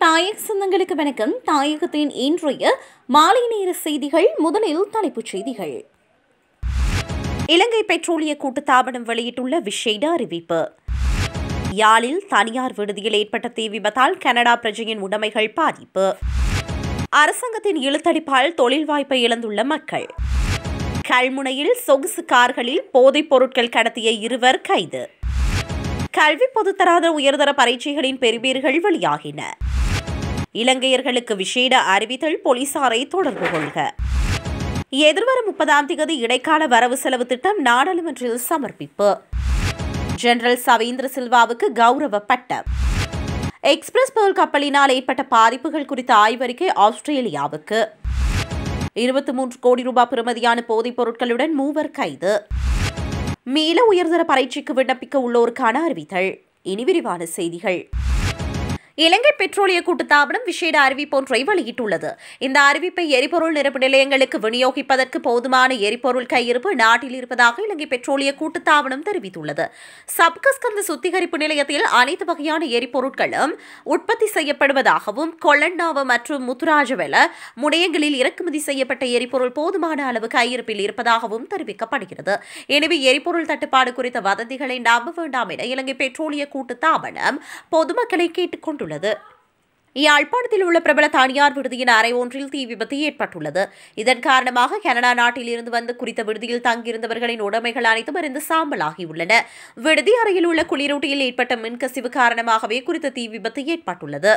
தாயக சொந்தங்களுக்கு வணக்கம் தாயகத்தின் இன்றைய மாலை நேர செய்திகள் முதலில் தலைப்புச் செய்திகள் இலங்கை பெட்ரோலிய கூட்டுத்தாபனம் வெளியிட்டுள்ள விசேட அறிவிப்பு யாழில் தனியார் விடுதியில் ஏற்பட்ட தீ விபத்தால் கனடா பிரஜையின் உடைமைகள் பாதிப்பு அரசாங்கத்தின் இழுத்தடிப்பால் தொழில் வாய்ப்பை இழந்துள்ள மக்கள் கல்முனையில் சொகுசு கார்களில் போதைப் பொருட்கள் கடத்திய இருவர் கைது கல்வி பொதுத்தராத உயர்தர பரீட்சைகளின் பெறுபேறுகள் வெளியாகின இலங்கையர்களுக்கு விசேட அறிவித்தல் போலீசாரை தொடர்பு கொள்க எதிர்வரும் முப்பதாம் தேதி இடைக்கால வரவு செலவு திட்டம் நாடாளுமன்றில் சமர்ப்பிப்பு ஜெனரல் சவேந்திர சில்வாவுக்கு கௌரவ பட்டம் எக்ஸ்பிரஸ் பேர்ல் கப்பலினால் ஏற்பட்ட பாதிப்புகள் குறித்த ஆய்வறிக்கை ஆஸ்திரேலியாவுக்கு இருபத்தி மூன்று கோடி ரூபாய் பெறுமதியான போதைப் பொருட்களுடன் மூவர் கைது மீள உயர்தர பரீட்சைக்கு விண்ணப்பிக்க உள்ளோருக்கான அறிவித்தல் இனி விரிவான செய்திகள் இலங்கை பெட்ரோலிய கூட்டுத்தாபனம் விசேட அறிவிப்பொன்றை வெளியிட்டுள்ளது இந்த அறிவிப்பை எரிபொருள் நிரப்பு நிலையங்களுக்கு விநியோகிப்பதற்கு போதுமான எரிபொருள் கையிருப்பு நாட்டில் இருப்பதாக இலங்கை பெட்ரோலிய கூட்டுத்தாபனம் தெரிவித்துள்ளது சப்கஸ்கந்த சுத்திகரிப்பு நிலையத்தில் அனைத்து வகையான எரிபொருட்களும் உற்பத்தி செய்யப்படுவதாகவும் கொல்லண்ணாவ மற்றும் முத்துராஜவெல முனையங்களில் இறக்குமதி செய்யப்பட்ட எரிபொருள் போதுமான அளவு கையிருப்பில் இருப்பதாகவும் தெரிவிக்கப்படுகிறது எனவே எரிபொருள் தட்டுப்பாடு குறித்த வதந்திகளை நம்ப வேண்டாம் என இலங்கை பெட்ரோலிய கூட்டுத்தாபனம் பொதுமக்களை கேட்டுக் கொண்டுள்ளது யாழ்ப்பாணத்தில் உள்ள பிரபல தனியார் விடுதியின் அறை ஒன்றில் தீ விபத்து ஏற்பட்டுள்ளது இதன் காரணமாக கனடா நாட்டில் இருந்து வந்து குறித்த விடுதியில் தங்கியிருந்தவர்களின் உடைமைகள் அனைத்தும் அறிந்து சாம்பலாகியுள்ளன விடுதி அறையில் உள்ள குளிரூட்டியில் ஏற்பட்ட மின்கசிவு காரணமாகவே குறித்த தீ விபத்து ஏற்பட்டுள்ளது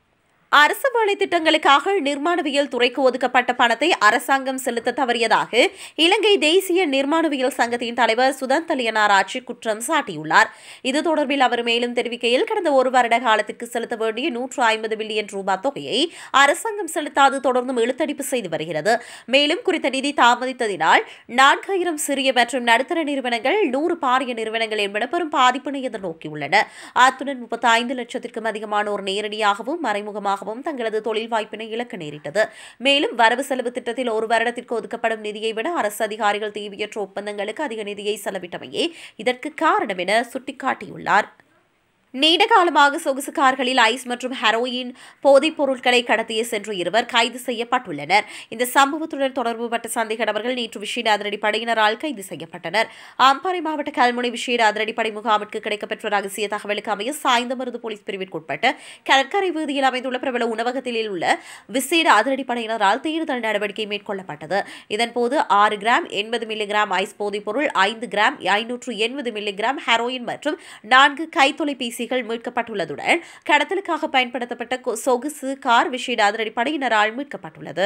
அரசு வேலை திட்டங்களுக்காக நிர்மாணவியல் துறைக்கு ஒதுக்கப்பட்ட பணத்தை அரசாங்கம் செலுத்த தவறியதாக இலங்கை தேசிய நிர்மாணவியல் சங்கத்தின் தலைவர் சுதந்தலியனாராட்சி குற்றம் சாட்டியுள்ளார் இது தொடர்பில் அவர் மேலும் தெரிவிக்கையில் கடந்த ஒரு வருட காலத்திற்கு செலுத்த வேண்டிய நூற்று ஐம்பது பில்லியன் ரூபாய் தொகையை அரசாங்கம் செலுத்தாது தொடர்ந்தும் இழுத்தடிப்பு செய்து வருகிறது மேலும் குறித்த நிதி தாமதித்ததினால் நான்காயிரம் சிறிய மற்றும் நடுத்தர நிறுவனங்கள் நூறு பாரிய நிறுவனங்கள் என்பன பெரும் பாதிப்பினை எதிர்நோக்கியுள்ளன அத்துடன் முப்பத்தி ஐந்து லட்சத்திற்கும் அதிகமானோர் நேரடியாகவும் மறைமுகமாக காரணமாகவும் தங்களது தொழில் வாய்ப்பினை இழக்க நேரிட்டது மேலும் வரவு செலவு திட்டத்தில் ஒரு வருடத்திற்கு ஒதுக்கப்படும் நிதியை விட அரசு அதிகாரிகள் தீவியற்ற ஒப்பந்தங்களுக்கு அதிக நிதியை செலவிட்டமையே இதற்கு காரணம் என சுட்டிக்காட்டியுள்ளார் நீண்ட காலமாக சொகுசு கார்களில் ஐஸ் மற்றும் ஹெரோயின் போதைப் பொருட்களை கடத்திய சென்ற இருவர் கைது செய்யப்பட்டுள்ளனர் இந்த சம்பவத்துடன் தொடர்புபட்ட சந்தேக நபர்கள் நேற்று விசேட அதிரடிப்படையினரால் கைது செய்யப்பட்டனர் அம்பாறை மாவட்ட கல்முனை விசேட அதிரடிப்படை முகாமிற்கு கிடைக்கப்பெற்ற ரகசிய தகவலுக்கு அமைய சாய்ந்தமருது போலீஸ் பிரிவிற்குட்பட்ட கடற்கரை வீதியில் அமைந்துள்ள பிரபல உணவகத்தில் உள்ள விசேட அதிரடிப்படையினரால் தேடுதல் நடவடிக்கை மேற்கொள்ளப்பட்டது இதன்போது ஆறு கிராம் எண்பது மில்லிகிராம் ஐஸ் போதைப் பொருள் ஐந்து கிராம் ஐநூற்று எண்பது மில்லிகிராம் ஹெரோயின் மற்றும் நான்கு கைத்தொலைபேசி கைபேசிகள் மீட்கப்பட்டுள்ளதுடன் கடத்தலுக்காக பயன்படுத்தப்பட்ட சொகுசு கார் விஷேட அதிரடிப்படையினரால் மீட்கப்பட்டுள்ளது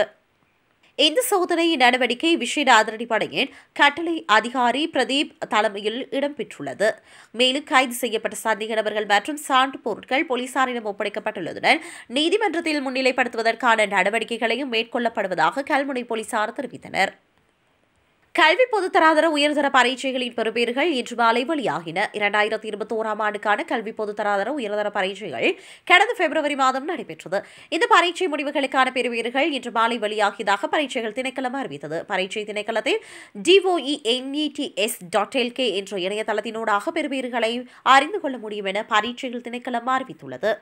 இந்த சோதனை நடவடிக்கை விஷேட அதிரடிப்படையின் கட்டளை அதிகாரி பிரதீப் தலைமையில் இடம்பெற்றுள்ளது மேலும் கைது செய்யப்பட்ட சந்தேக நபர்கள் மற்றும் சான்று பொருட்கள் போலீசாரிடம் ஒப்படைக்கப்பட்டுள்ளதுடன் நீதிமன்றத்தில் முன்னிலைப்படுத்துவதற்கான நடவடிக்கைகளையும் மேற்கொள்ளப்படுவதாக கல்முனை போலீசார் தெரிவித்தனர் கல்வி பொதுத்தராதர உயர்தர பரீட்சைகளின் பெறுபேறுகள் இன்று மாலை வெளியாகின இரண்டாயிரத்தி இருபத்தி ஓராம் ஆண்டுக்கான கல்வி பொதுத்தராதர உயர்தர பரீட்சைகள் கடந்த பிப்ரவரி மாதம் நடைபெற்றது இந்த பரீட்சை முடிவுகளுக்கான பெறுபேறுகள் இன்று மாலை வெளியாகியதாக பரீட்சைகள் திணைக்களம் அறிவித்தது பரீட்சை திணைக்களத்தில் டிஓஇ என்இடிஎஸ் டாட் எல்கே என்ற இணையதளத்தினூடாக பெறுபேறுகளை அறிந்து கொள்ள முடியும் என பரீட்சைகள் திணைக்களம் அறிவித்துள்ளது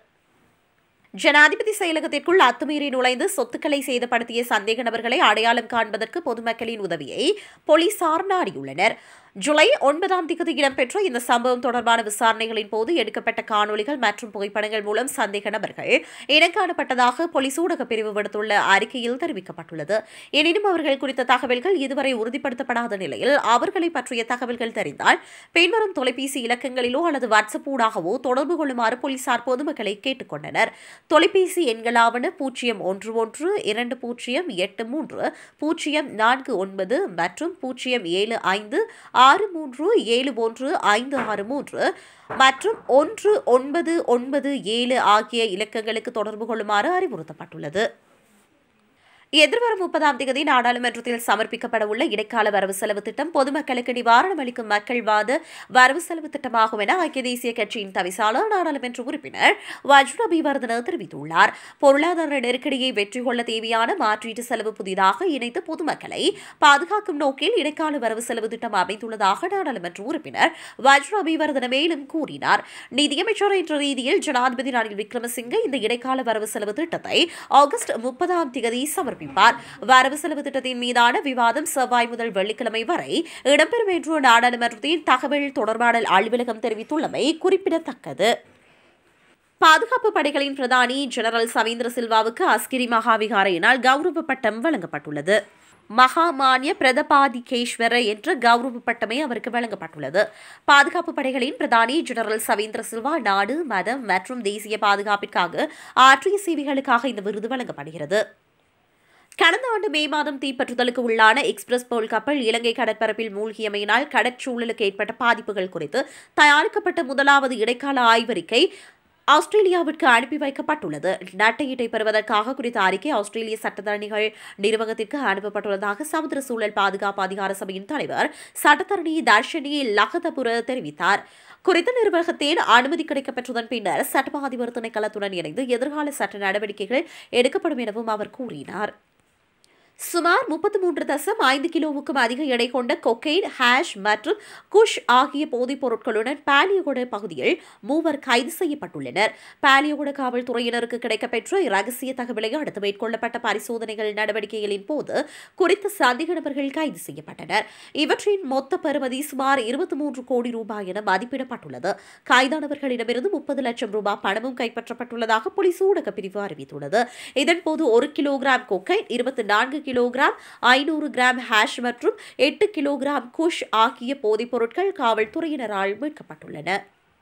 ஜனாதிபதி செயலகத்திற்குள் அத்துமீறி நுழைந்து சொத்துக்களை சேதப்படுத்திய சந்தேக நபர்களை அடையாளம் காண்பதற்கு பொதுமக்களின் உதவியை போலீசார் நாடியுள்ளனர் ஜூலை ஒன்பதாம் தேதி இடம்பெற்ற இந்த சம்பவம் தொடர்பான விசாரணைகளின் போது எடுக்கப்பட்ட காணொலிகள் மற்றும் புகைப்படங்கள் மூலம் சந்தேக நபர்கள் இனங்காணப்பட்டதாக போலீஸ் ஊடக பிரிவு விடுத்துள்ள அறிக்கையில் தெரிவிக்கப்பட்டுள்ளது எனினும் அவர்கள் குறித்த தகவல்கள் இதுவரை உறுதிப்படுத்தப்படாத நிலையில் அவர்களை பற்றிய தகவல்கள் தெரிந்தால் பின்வரும் தொலைபேசி இலக்கங்களிலோ அல்லது வாட்ஸ்அப் ஊடாகவோ தொடர்பு கொள்ளுமாறு போலீசார் பொதுமக்களை கேட்டுக்கொண்டனர் தொலைபேசி எண்களாவன பூஜ்ஜியம் ஒன்று ஒன்று இரண்டு பூஜ்ஜியம் எட்டு மூன்று பூஜ்ஜியம் நான்கு ஒன்பது மற்றும் பூஜ்ஜியம் ஏழு ஐந்து ஆறு மூன்று ஏழு ஒன்று ஐந்து ஆறு மூன்று மற்றும் ஒன்று ஒன்பது ஒன்பது ஏழு ஆகிய இலக்கங்களுக்கு தொடர்பு கொள்ளுமாறு அறிவுறுத்தப்பட்டுள்ளது எதிர்வரும் முப்பதாம் தேதி நாடாளுமன்றத்தில் சமர்ப்பிக்கப்பட உள்ள இடைக்கால வரவு செலவு திட்டம் பொதுமக்களுக்கு நிவாரணம் அளிக்கும் மக்கள் வாத வரவு செலவு திட்டமாகும் என ஐக்கிய தேசிய கட்சியின் தவிசாளர் நாடாளுமன்ற உறுப்பினர் வஜ்ர அபிவர்தன தெரிவித்துள்ளார் பொருளாதார நெருக்கடியை வெற்றி கொள்ள தேவையான மாற்றீட்டு செலவு புதிதாக இணைத்து பொதுமக்களை பாதுகாக்கும் நோக்கில் இடைக்கால வரவு செலவு திட்டம் அமைந்துள்ளதாக நாடாளுமன்ற உறுப்பினர் வஜ்ர அபிவர்தன மேலும் கூறினார் நிதியமைச்சர் என்ற ரீதியில் ஜனாதிபதி ரணில் விக்ரமசிங்கே இந்த இடைக்கால வரவு செலவு திட்டத்தை ஆகஸ்ட் முப்பதாம் தேதி சமர்ப்பித்தார் சமர்ப்பிப்பார் வரவு செலவு திட்டத்தின் மீதான விவாதம் செவ்வாய் முதல் வெள்ளிக்கிழமை வரை இடம்பெறும் என்று நாடாளுமன்றத்தின் தகவல் தொடர்பாடல் அலுவலகம் தெரிவித்துள்ளமை குறிப்பிடத்தக்கது பாதுகாப்பு படைகளின் பிரதானி ஜெனரல் சவீந்திர சில்வாவுக்கு அஸ்கிரி மகாவிகாரையினால் கௌரவ பட்டம் வழங்கப்பட்டுள்ளது மகாமானிய பிரதபாதிகேஸ்வர என்ற கௌரவ பட்டமே அவருக்கு வழங்கப்பட்டுள்ளது பாதுகாப்பு படைகளின் பிரதானி ஜெனரல் சவீந்திர சில்வா நாடு மதம் மற்றும் தேசிய பாதுகாப்பிற்காக ஆற்றிய சேவைகளுக்காக இந்த விருது வழங்கப்படுகிறது கடந்த ஆண்டு மே மாதம் தீப்பற்றுதலுக்கு உள்ளான எக்ஸ்பிரஸ் போல் கப்பல் இலங்கை கடற்பரப்பில் மூழ்கியமையினால் கடற்சூழலுக்கு ஏற்பட்ட பாதிப்புகள் குறித்து தயாரிக்கப்பட்ட முதலாவது இடைக்கால ஆய்வறிக்கை ஆஸ்திரேலியாவிற்கு அனுப்பி வைக்கப்பட்டுள்ளது நட்டையீட்டை பெறுவதற்காக குறித்த அறிக்கை ஆஸ்திரேலிய சட்டத்தரணிகள் நிர்வாகத்திற்கு அனுப்பப்பட்டுள்ளதாக சமுத்திர சூழல் பாதுகாப்பு அதிகார சபையின் தலைவர் சட்டத்தரணி தர்ஷினி லகதபுர தெரிவித்தார் குறித்த நிர்வாகத்தின் அனுமதி கிடைக்கப்பெற்றதன் பின்னர் சட்டமா அதிபர் திணைக்களத்துடன் இணைந்து எதிர்கால சட்ட நடவடிக்கைகள் எடுக்கப்படும் எனவும் அவர் கூறினார் சுமார் முப்பத்தி மூன்று தசம் ஐந்து கிலோவுக்கும் அதிக எடை கொண்ட கொக்கெயின் ஹேஷ் மற்றும் குஷ் ஆகிய போதைப் பொருட்களுடன் பாலியகுட பகுதியில் மூவர் கைது செய்யப்பட்டுள்ளனர் பாலியகுட காவல்துறையினருக்கு கிடைக்கப்பெற்ற ரகசிய தகவலை அடுத்து மேற்கொள்ளப்பட்ட பரிசோதனைகள் நடவடிக்கைகளின் போது குறித்த சந்தேக நபர்கள் கைது செய்யப்பட்டனர் இவற்றின் மொத்த பெறுமதி சுமார் இருபத்தி மூன்று கோடி ரூபாய் என மதிப்பிடப்பட்டுள்ளது கைதானவர்களிடமிருந்து முப்பது லட்சம் ரூபாய் பணமும் கைப்பற்றப்பட்டுள்ளதாக போலீஸ் ஊடக பிரிவு அறிவித்துள்ளது இதன்போது ஒரு கிலோகிராம் கொக்கைன் இருபத்தி நான்கு கிலோகிராம் ஐநூறு கிராம் ஹேஷ் மற்றும் எட்டு கிலோகிராம் குஷ் ஆகிய போதைப் பொருட்கள் காவல்துறையினரால் மீட்கப்பட்டுள்ளன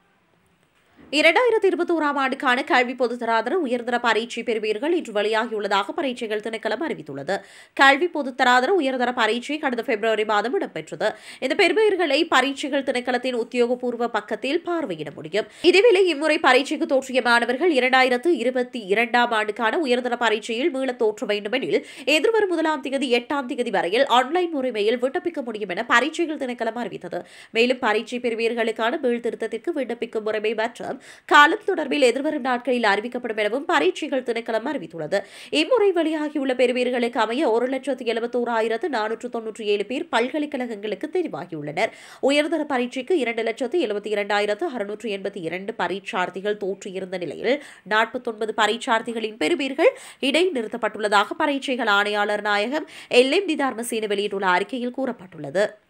இரண்டாயிரத்தி இருபத்தி ஓராம் ஆண்டுக்கான கல்வி பொதுத்தராதர உயர்தர பரீட்சை பெறுவீர்கள் இன்று வெளியாகியுள்ளதாக பரீட்சைகள் திணைக்களம் அறிவித்துள்ளது கல்வி பொதுத்தராதர உயர்தர பரீட்சை கடந்த பிப்ரவரி மாதம் இடம்பெற்றது இந்த பெறுவீர்களை பரீட்சைகள் திணைக்களத்தின் உத்தியோகபூர்வ பக்கத்தில் பார்வையிட முடியும் இதேவேளை இம்முறை பரீட்சைக்கு தோற்றிய மாணவர்கள் இரண்டாயிரத்து இருபத்தி இரண்டாம் ஆண்டுக்கான உயர்தர பரீட்சையில் மீள தோற்ற வேண்டுமெனில் எதிர்வரும் முதலாம் தேதி எட்டாம் தேதி வரையில் ஆன்லைன் முறைமையில் விண்ணப்பிக்க முடியும் என பரீட்சைகள் திணைக்களம் அறிவித்தது மேலும் பரீட்சை பெறுவீர்களுக்கான மீள் திருத்தத்திற்கு விண்ணப்பிக்கும் முறைமை மற்றும் காலம் தொடர்பில் எதிர்வரும் நாட்களில் அறிவிக்கப்படும் எனவும் பரீட்சைகள் திணைக்களம் அறிவித்துள்ளது இம்முறை வெளியாகியுள்ள பெறுவீர்களுக்கு அமைய ஒரு லட்சத்து எழுபத்தோராயிரத்து நானூற்று தொன்னூற்றி ஏழு பேர் பல்கலைக்கழகங்களுக்கு தெரிவாகியுள்ளனர் உயர்தர பரீட்சைக்கு இரண்டு லட்சத்து எழுபத்தி இரண்டாயிரத்து அறுநூற்று எண்பத்தி இரண்டு பரீட்சார்த்திகள் தோற்றியிருந்த நிலையில் நாற்பத்தொன்பது பரீட்சார்த்திகளின் பெறுவீர்கள் இடைநிறுத்தப்பட்டுள்ளதாக பரீட்சைகள் ஆணையாளர் நாயகம் எல் எம் டி தர்மசேன வெளியிட்டுள்ள அறிக்கையில் கூறப்பட்டுள்ளது